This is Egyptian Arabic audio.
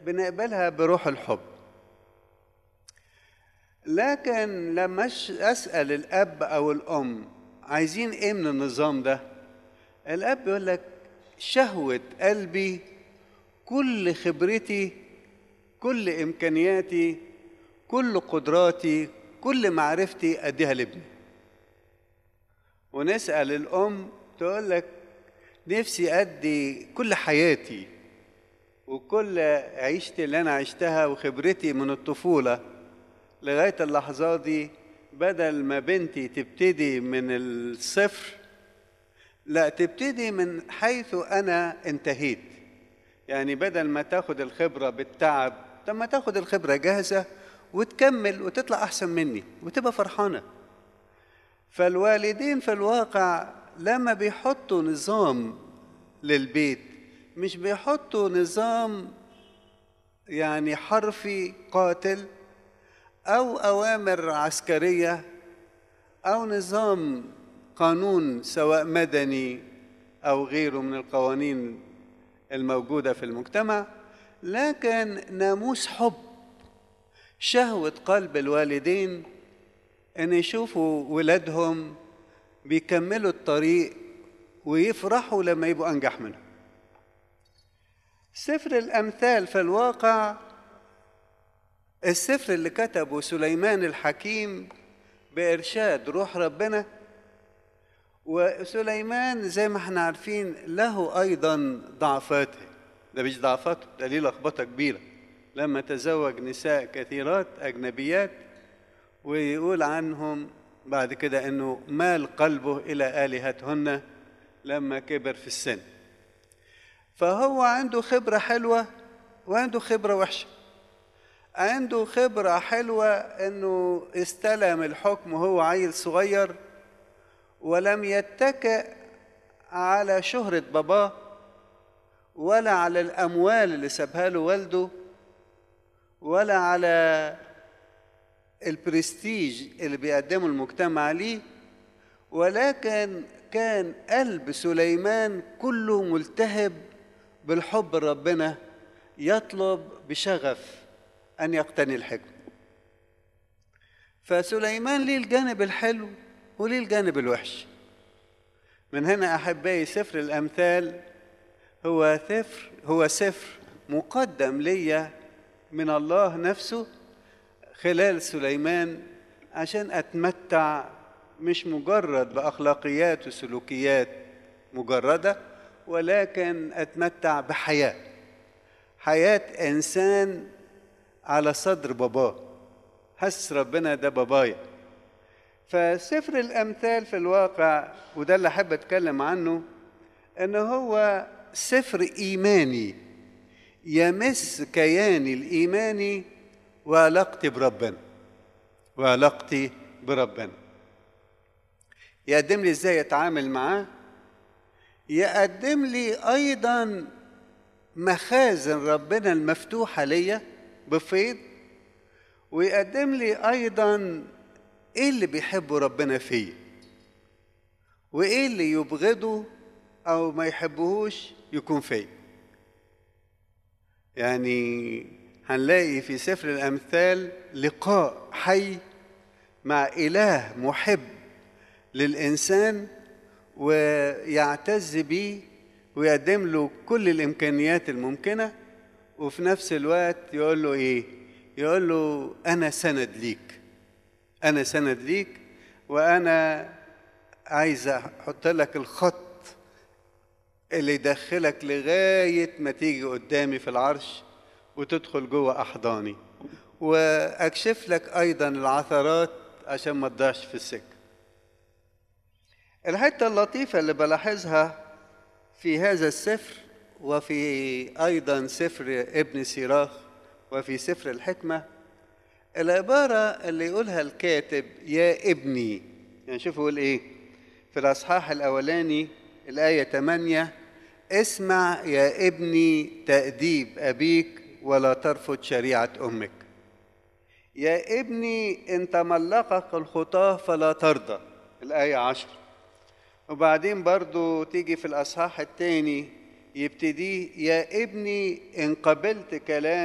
بنقبلها بروح الحب لكن لما اسال الاب او الام عايزين ايه من النظام ده الاب يقول لك شهوه قلبي كل خبرتي كل امكانياتي كل قدراتي كل معرفتي اديها لابني ونسال الام تقول لك نفسي ادي كل حياتي وكل عيشتي اللي انا عشتها وخبرتي من الطفوله لغايه اللحظات دي بدل ما بنتي تبتدي من الصفر لا تبتدي من حيث انا انتهيت يعني بدل ما تاخد الخبره بالتعب طب ما تاخد الخبره جاهزه وتكمل وتطلع احسن مني وتبقى فرحانه فالوالدين في الواقع لما بيحطوا نظام للبيت مش بيحطوا نظام يعني حرفي قاتل او اوامر عسكريه او نظام قانون سواء مدني او غيره من القوانين الموجوده في المجتمع لكن ناموس حب شهوه قلب الوالدين ان يشوفوا ولادهم بيكملوا الطريق ويفرحوا لما يبقوا انجح منهم سفر الامثال في الواقع السفر اللي كتبه سليمان الحكيم بإرشاد روح ربنا وسليمان زي ما احنا عارفين له أيضا ضعفاته ده مش ضعفاته ده ليه لخبطة كبيرة لما تزوج نساء كثيرات أجنبيات ويقول عنهم بعد كده انه مال قلبه الى الهتهن لما كبر في السن فهو عنده خبره حلوه وعنده خبره وحشه عنده خبرة حلوة إنه استلم الحكم وهو عيل صغير ولم يتكئ على شهرة باباه ولا على الأموال اللي سابها له والده ولا على البرستيج اللي بيقدمه المجتمع ليه ولكن كان قلب سليمان كله ملتهب بالحب ربنا يطلب بشغف أن يقتني الحكم فسليمان ليه الجانب الحلو وليه الجانب الوحش من هنا أحبائي سفر الأمثال هو سفر هو سفر مقدم ليا من الله نفسه خلال سليمان عشان أتمتع مش مجرد بأخلاقيات وسلوكيات مجردة ولكن أتمتع بحياة حياة إنسان على صدر باباه حس ربنا ده بابايا فسفر الامثال في الواقع وده اللي احب اتكلم عنه ان هو سفر ايماني يمس كياني الايماني وعلاقتي بربنا وعلاقتي بربنا يقدم لي ازاي اتعامل معاه يقدم لي ايضا مخازن ربنا المفتوحه ليا بفيض ويقدم لي ايضا ايه اللي بيحبه ربنا فيا وايه اللي يبغضه او ما يحبهوش يكون فيا يعني هنلاقي في سفر الامثال لقاء حي مع اله محب للانسان ويعتز بيه ويقدم له كل الامكانيات الممكنه وفي نفس الوقت يقول له ايه يقول له انا سند ليك انا سند ليك وانا عايز احط لك الخط اللي يدخلك لغايه ما تيجي قدامي في العرش وتدخل جوه احضاني واكشف لك ايضا العثرات عشان ما تضيعش في السكه الحته اللطيفه اللي بلاحظها في هذا السفر وفي ايضا سفر ابن سيراخ وفي سفر الحكمه العباره اللي يقولها الكاتب يا ابني يعني شوفوا يقول ايه في الاصحاح الاولاني الايه 8 اسمع يا ابني تاديب ابيك ولا ترفض شريعه امك يا ابني ان تملقك الخطاه فلا ترضى الايه 10 وبعدين برضو تيجي في الأصحاح الثاني يبتدي يا ابني إن قبلت كلام